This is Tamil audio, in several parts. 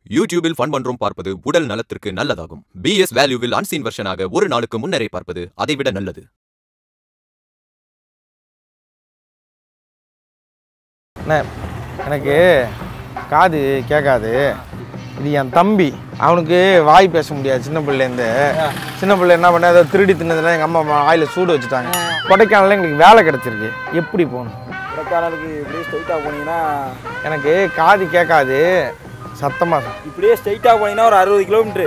யூடியூபில் ஃபன் பண்றோம் பார்ப்பது உடல் நலத்திற்கு நல்லதாகும் பிஎஸ் வேல்யூவில் அன்சீன் வெர்ஷனாக ஒரு நாளுக்கு முன்னரே பார்ப்பது அதைவிட நல்லது அண்ணே எனக்கு காது கேட்காது இது என் தம்பி அவனுக்கு வாய் பேச முடியாது சின்ன பிள்ளைலேருந்து சின்ன பிள்ளை என்ன பண்ண ஏதோ திருடி தின்னதுல எங்கள் அம்மா வாயில் சூடு வச்சுட்டாங்க கொடைக்கானல்ல எங்களுக்கு வேலை கிடச்சிருக்கு எப்படி போகணும் கொடைக்கானலுக்கு இப்படியே ஸ்ட்ரைட்டாக போனீங்கன்னா எனக்கு காது கேட்காது சத்தமாக இப்படியே ஸ்ட்ரைட்டாக போனீங்கன்னா ஒரு அறுபது கிலோமீட்ரு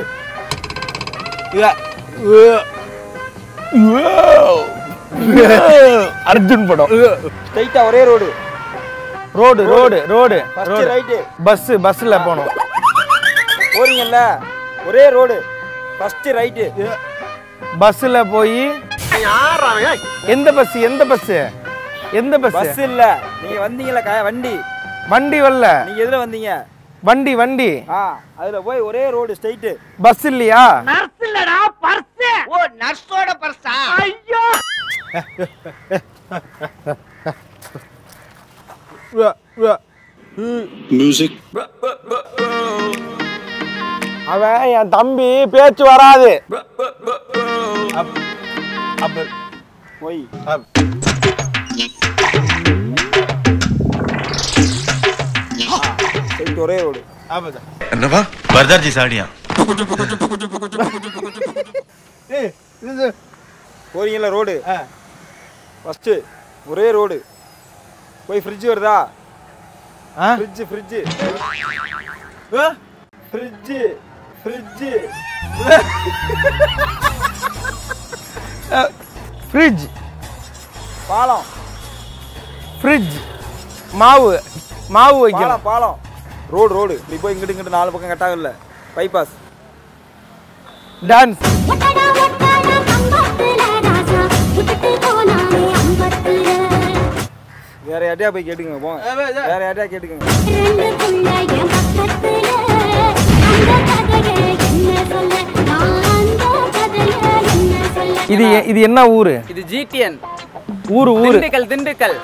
அர்ஜுன் படம் ஸ்ட்ரைட்டாக ஒரே road road road road first road right bus பஸ்ஸில் போகணும் போறீங்கல்ல ஒரே ரோடு ஃபர்ஸ்ட் ரைட்டு பஸ்ஸில் போய் எந்த பஸ் எந்த பஸ் எந்த பஸ் பஸ் இல்ல நீங்க வந்தீங்கல்ல க- வண்டி வண்டி வரல நீங்க எதுல வந்தீங்க வண்டி வண்டி ஆ அதுல போய் ஒரே ரோடு ஸ்ட்ரைட்டு பஸ் இல்லையா அவன் என் தம்பி பேச்சு வராது அப்- அப்ப- போய் அப்- ஸ்ட்ரைட் ஒரே ரோடு அப்பதான். என்னவா பர்தார்ஜி சாடியா ஏய், இது போறீங்கல்ல ரோடு ஆ. ஃபர்ஸ்ட் ஒரே ரோடு போய் ஃப்ரிட்ஜ் வருதா ஆ? ஃப்ரிட்ஜ் ஃப்ரிட்ஜ் ஆ? ஃப்ரிட்ஜ் ஃப்ரிட்ஜ் ஃப்ரிட்ஜ் பாலம் ஃப்ரிட்ஜ் மாவு மாவு வைக்கணும் பாலம் பாலம் ரோடு ரோடு இப்படி போய் இங்கிட்டு இங்கிட்டு நாலு பக்கம் கட்டாகல பைபாஸ் டான்ஸ் ஒட்டடா ஒட்டடா கம்பத்துல ராசா விட்டுட்டு போனானே அம்பத்துல வேற யார்ட்டையா போய் கேட்டுங்க போங்க வேற யார்ட்டையா கேட்டுக்கங்க ரெண்டு புள்ள என் பக்கத்துல அந்த கதைய என்ன சொல்ல நான் அந்த கதைய என்ன சொல்ல இது எ- இது என்ன ஊரு இது ஜிடிஎன் ஊரு ஊரு திண்டுக்கல் திண்டுக்கல்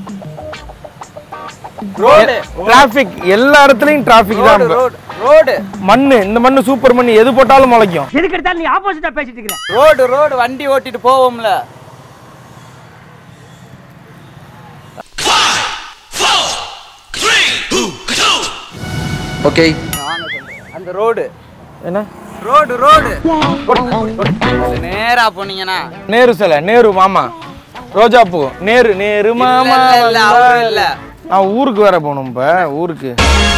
ரோடு டிராபிக் எல்லா இடத்துலயும் டிராபிக் தான் ரோடு ரோடு ரோடு மண்ணு இந்த மண்ணு சூப்பர் மண்ணு எது போட்டாலும் முளைக்கும் ரோடு ரோடு வண்டி ஓட்டிட்டு போவோம்ல ஓகே அந்த ரோடு என்ன ரோடு ரோடு நேரா போனீங்கன்னா நேரு சிலை நேரு மாமா ரோஜா பூ நேரு நேரு மாமா இல்ல, இல்ல, அவரு இல்ல. நான் ஊருக்கு வேற போகணும் இப்ப ஊருக்கு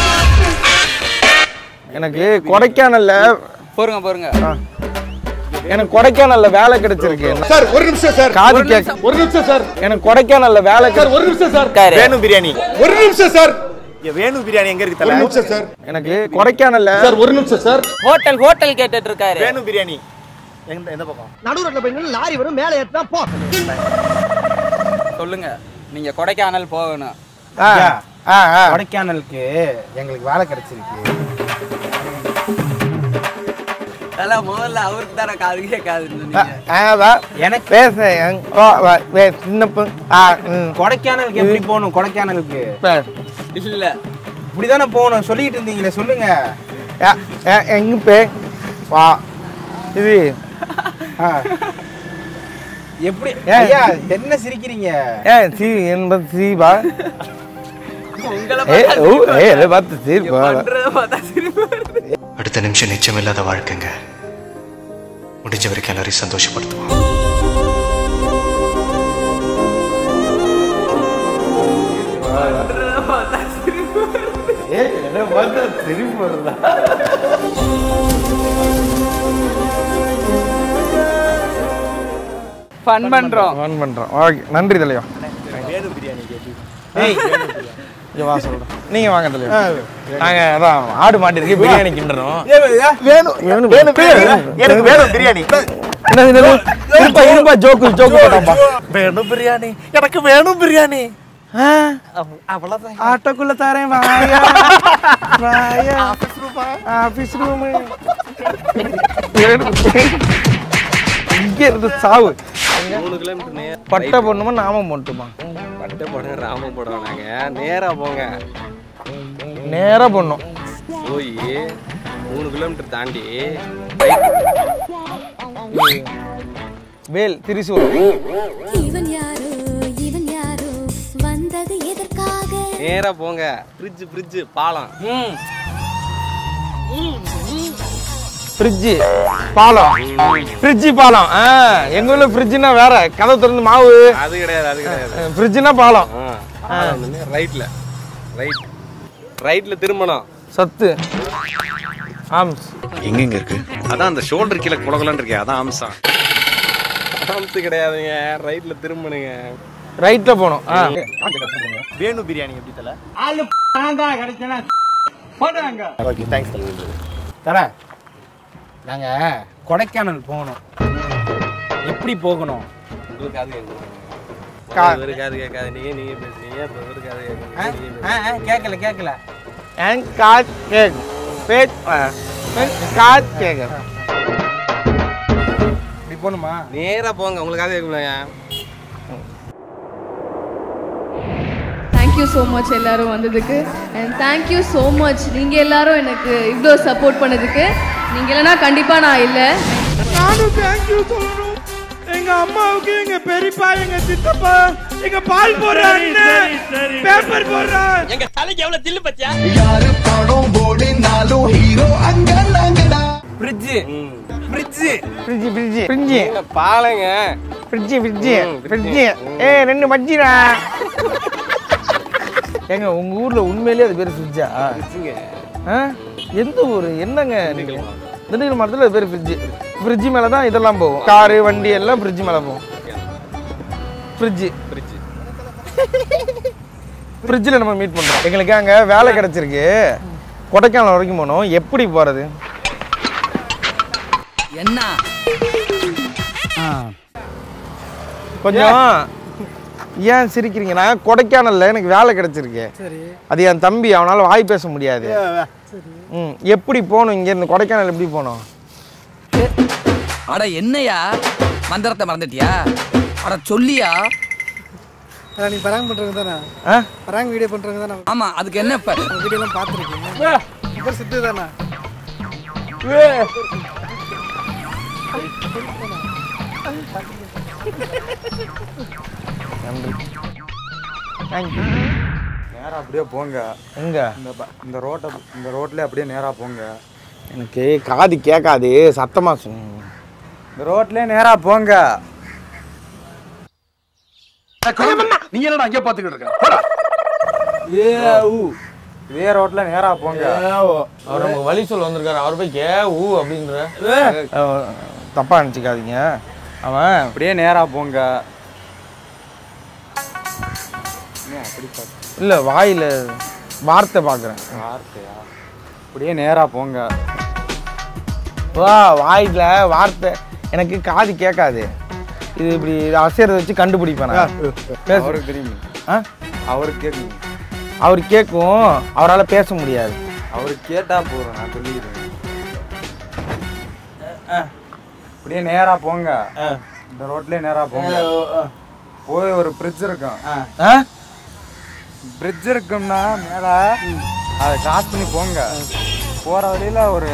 எனக்கு கொடைக்கானல்ல போருங்க போருங்க ஆ. எனக்கு கொடைக்கானல்ல வேலை கிடைச்சிருக்கு சார் ஒரு நிமிஷம் சார் காது கேட்க ஒரு நிமிஷம் சார் எனக்கு கொடைக்கானல்ல வேலை கிடை- ஒரு நிமிஷம் சார் இருக்காரு. வேணு பிரியாணி ஒரு நிமிஷம் சார் வேணு பிரியாணி எங்க இருக்கு ஒரு தல நிமிஷம் சார் எனக்கு கொடைக்கானல்ல சார் ஒரு நிமிஷம் சார் ஹோட்டல் ஹோட்டல் கேட்டுட்டு இருக்காரு வேணு பிரியாணி எந்த எந்த பக்கம் நடுவுல போய் நின்னு லாரி வரும் மேலே ஏத்துனா போ சொல்லுங்க நீங்க கொடைக்கானல் போகணும் ஆ, ஆ, ஆ. கொடைக்கானலுக்கு எங்களுக்கு வேலை கிடைச்சிருக்கு அதெல்லாம் முதல்ல அவருக்கு தானே காது கேட்காதுன்னு ஆ, சொன்னீங்க ஆ, வா. எனக்கு பேச எங்க- வா, வா, வே, சின்ன பொ- ஆ, ம். கொடைக்கானலுக்கு எப்படி போகணும் கொடைக்கானலுக்கு இல்ல இப்படிதானே போகணும் சொல்லிட்டு இருந்தீங்களே சொல்லுங்க ஆ, ஆ, எங்க பே வா இது ஆ. எப்படி ஏன்? ஐயா என்ன சிரிக்கிறீங்க ஏ சி என்பது சீபா உங்களை ஏ ஓ ஏ இதை பார்த்து சீபா பண்றத பார்த்தா சிரிப்பு வருது. அடுத்த நிமிஷம் நிச்சயமில்லாத வாழ்க்கைங்க முடிஞ்ச வரைக்கும் எல்லாரையும் சந்தோஷப்படுத்துவோம் ஏ இதை பார்த்தா சிரிப்பு வருதா ஃபன் பண்றோம் ஆன் பண்றோம் ஓகே நன்றி தலைவா வேணு பிரியாணி கேட்டு ஏய் இங்க வா சொல்றேன் நீங்க வாங்க தலைவா நாங்க அதான் ஆடு மாட்டிருக்கு பிரியாணி கிண்டுறோம் வேணு வேணும். வேணு பிரியாணி எனக்கு வேணும் பிரியாணி என்ன இது இருப்பா இருப்பா ஜோக்கு ஜோக்கு போட்டாப்பா வேணும் பிரியாணி எனக்கு வேணும் பிரியாணி அவ்வளவுதான் ஆட்டோக்குள்ள தரேன் வாயா வாயா ஆபீஸ் ரூம் இங்க இருந்து சாவு மூணு கிலோமீட்டர் நேர் பட்டை பொண்ணுமா நாம மட்டுமா பட்டை போடுங்க ராமம் போடுறோம் நாங்க நேரா போங்க நேரா பொண்ணும் போய் மூணு கிலோமீட்டர் தாண்டி வேல் திரிசூர் இவன் யாரோ இவன் யாரோ வந்தது எதற்காக நேரா போங்க ஃப்ரிட்ஜ் ஃப்ரிட்ஜ் பாலம் ஃப்ரிட்ஜு பாலம் ஃப்ரிட்ஜு பாலம் ஆ எங்க ஊர்ல ஃப்ரிட்ஜுனா வேற கதை திறந்து மாவு அது கிடையாது அது கிடையாது ஃப்ரிட்ஜுனா பாலம் ரைட்ல ரைட் ரைட்ல திரும்பணும் சத்து ஆம்ஸ் எங்கெங்க இருக்கு அதான் அந்த ஷோல்டர் கீழே குலகுலன்னு இருக்கே அதான் அம்சம் அம்சு கிடையாதுங்க ரைட்ல திரும்பணுங்க ரைட்ல போகணும் ஆ வேணு பிரியாணி எப்படி தல தர நாங்க கொடைக்கானல் போகணும் எப்படி போகணும் உங்களுக்கு அது கேட்கணும் கா- இவருக்கு அது கேட்காது நீங்க நீங்க பேசுறீங்க இப்ப இவருக்கு அது ஆ? கேட்கணும் நீங்க ஆ, ஆ, கேட்கல கேட்கல என் காத் கேக்கும் பேச் காத் கேக்கும் இப்படி போகணுமா நேரா போங்க உங்களுக்கு அது கேட்கலங்க தேங்க்யூ ஸோ மச் எல்லாரும் வந்ததுக்கு அண்ட் தேங்க்யூ ஸோ மச் நீங்கள் எல்லாரும் எனக்கு இவ்வளோ சப்போர்ட் பண்ணதுக்கு நீங்கள் இல்லைன்னா கண்டிப்பாக நான் இல்லை நானும் தேங்க்யூ சொல்லணும் எங்க அம்மாவுக்கு எங்க பெரியப்பா எங்க சித்தப்பா எங்க பால் போடுற அண்ணன் பேப்பர் போடுறான் எங்க தலைக்கு எவ்வளவு தில்லு பத்தியா யாரு படம் போடினாலும் ஹீரோ அங்க நாங்கடா fridge fridge fridge fridge fridge பாலங்க ஃப்ரிட்ஜு ஃப்ரிட்ஜு ஃப்ரிட்ஜு ஏ ரெண்டு மஜ்ஜிடா ஏங்க உங்க ஊர்ல உண்மையிலேயே அது பேர் ஃப்ரிட்ஜா ஆ எந்த ஊர் என்னங்க நீங்க திண்டுக்கல் மாவட்டத்தில் அது பேர் ஃப்ரிட்ஜு ஃப்ரிட்ஜு மேலே தான் இதெல்லாம் போகும் காரு வண்டி எல்லாம் ஃப்ரிட்ஜு மேலே போகும் ஃப்ரிட்ஜு ஃப்ரிட்ஜ் ஃப்ரிட்ஜில் நம்ம மீட் பண்ணுறோம் எங்களுக்கு அங்கே வேலை கிடச்சிருக்கு கொடைக்கானல் வரைக்கும் போகணும் எப்படி போகிறது என்ன கொஞ்சம் ஏன் சிரிக்கிறீங்க நான் கொடைக்கானல்ல எனக்கு வேலை கிடைச்சிருக்கு அது என் தம்பி அவனால வாய் பேச முடியாது ம் எப்படி போகணும் இங்கேருந்து கொடைக்கானல் எப்படி போகணும் அட என்னையா மந்திரத்தை மறந்துட்டியா அட சொல்லியா நீ பராங் பண்றவங்க தானே ஆ பராங் வீடியோ பண்றவங்க தானே ஆமா அதுக்கு என்ன இப்ப வீடியோ எல்லாம் பாத்துருக்கீங்க சூப்பர் சிட்டு தானே நன்றி தேங்க்யூ நேரா அப்படியே போங்க எங்க இந்த ப- இந்த ரோட்டை இந்த ரோட்ல அப்படியே நேரா போங்க எனக்கு காது கேட்காது சத்தமா சொன்ன இந்த ரோட்லயே நேரா போங்க நீ என்னடா அங்கே பாத்துக்கிட்டு இருக்க இதே ரோட்ல நேரா போங்க அவர் நமக்கு வழி சொல்ல வந்திருக்காரு அவர் போய் கே ஊ அப்படின்ற அஹ், தப்பா நினச்சிக்காதீங்க அவன் அப்படியே நேரா போங்க என்ன அப்படி பார்த்து இல்லை வாயில் வார்த்தை பார்க்குறேன் வார்த்தையா அப்படியே நேரா போங்க வா வாயில வார்த்தை எனக்கு காது கேட்காது இது இப்படி அசைறத வச்சு கண்டுபிடிப்பேன் நான். பேசு. அவருக்கு தெரியும் ஆ? அவருக்கு கேட்குங்க அவர் கேட்கும் அவரால் பேச முடியாது அவருக்கு கேட்டா போறோம் நான் சொல்லிக்கிறேன் அப்படியே நேரா போங்க இந்த ரோட்லயே நேரா போங்க போய் ஒரு பிரிட்ஜ் இருக்கும் ஆ பிரிட்ஜ் இருக்கும்னா மேல அதை கிராஸ் பண்ணி போங்க போற வழியில ஒரு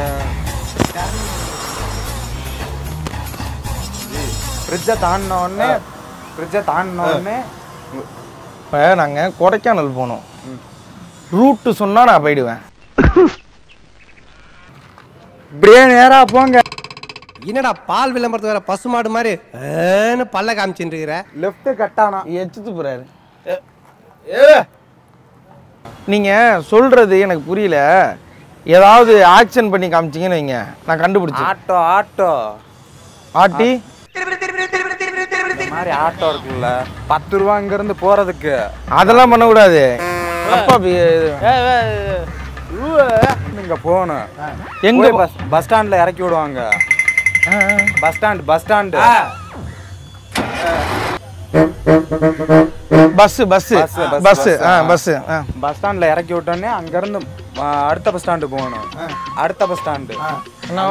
பிரிட்ஜை தாண்டின உடனே பிரிட்ஜை தாண்டின உடனே இப்போ நாங்கள் கொடைக்கானல் போனோம் ரூட்டு சொன்னால் நான் போயிடுவேன் இப்படியே நேரா போங்க என்னடா பால் விளம்பரத்து வேற பசுமாடு மாதிரி ஏன்னு பல்ல காமிச்சுட்டு இருக்கிற லெஃப்ட் கட்டானா எச்சுத்து போகிறாரு நீங்கள் சொல்கிறது எனக்கு புரியல ஏதாவது ஆக்ஷன் பண்ணி காமிச்சிங்கன்னு வைங்க நான் கண்டுபிடிச்சேன் ஆட்டோ ஆட்டோ ஆட்டி இந்த மாதிரி ஆட்டோ இருக்குல்ல பத்து ரூபா இங்க இருந்து போறதுக்கு அதெல்லாம் பண்ணக்கூடாது அப்பா பி- இங்க போகணும் எங்க எங்க பஸ் பஸ் ஸ்டாண்ட்ல இறக்கி விடுவாங்க bus stand bus stand bus bus bus, bus, bus bus, ஆ ஆ. பஸ் ஆ பஸ் ஸ்டாண்ட்ல இறக்கி விட்டோன்னே அங்க இருந்து ஆ, அடுத்த பஸ் ஸ்டாண்டு போகணும் அடுத்த பஸ் ஸ்டாண்டு என்னவா?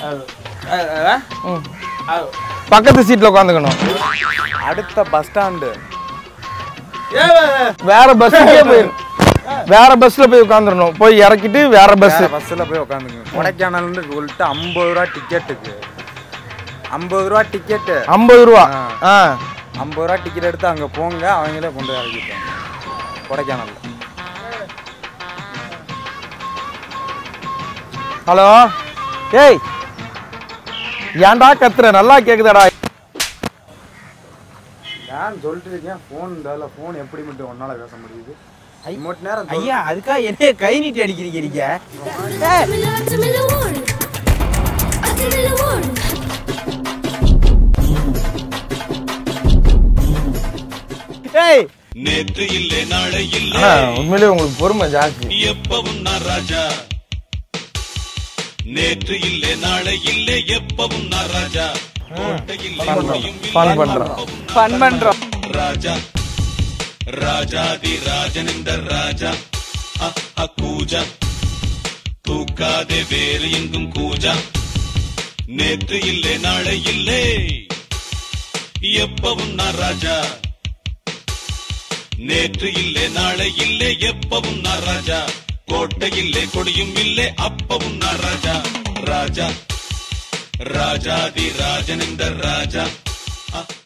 ம். பக்கத்து சீட்ல உட்காந்துக்கணும் அடுத்த பஸ் ஸ்டாண்டு வேற பஸ்ஸுக்கே போயிடும் வேற பஸ்ல போய் உட்காந்துடணும் போய் இறக்கிட்டு வேற பஸ் பஸ்ஸில் போய் உட்காந்துங்க கொடைக்கானல்னு சொல்லிட்டு ஐம்பது ரூபா டிக்கெட்டுக்கு ஐம்பது ரூபா டிக்கெட்டு ஐம்பது ரூபா ஆ ஐம்பது ரூபா டிக்கெட் எடுத்து அங்கே போங்க அவங்களே கொண்டு போய் இறக்கிட்டாங்க கொடைக்கானல்ல ஹலோ ஏய் ஏன்டா கத்துற நல்லா கேக்குதாடா ஏன் சொல்லிட்டு இருக்கேன் ஃபோன் இந்த ஃபோன் எப்படி மட்டும் ஒன்னால பேச முடியுது ரிமோட் நேரம் ஐயா அதுக்காக என்னைய கை நீட்டி அடிக்கிறீங்க நீங்க ஏய் நேற்று இல்லை நாளை இல்லை ஆனா உண்மையிலேயே உங்களுக்கு பொறுமை ஜாஸ்தி எப்பவும் நான் ராஜா நேற்று இல்லை நாளை இல்லை எப்பவும் நான் ராஜா கோட்டை இல்லை முடியும் இல்லை, ஃபன் பண்றோம் ஃபன் பண்றோம் ராஜா ராஜாதி ராஜன் இந்த ராஜா அ, அ, கூஜா தூக்காதே வேறு எங்கும் கூஜா நேற்று இல்லை நாளை இல்லை எப்பவும் நான் ராஜா நேற்று இல்லை நாளை இல்லை எப்பவும் நான் ராஜா கோட்டை இல்லை கொடியும் இல்லை அப்பவும் நான் ராஜா ராஜா ராஜாதி ராஜன் இந்த ராஜா அ,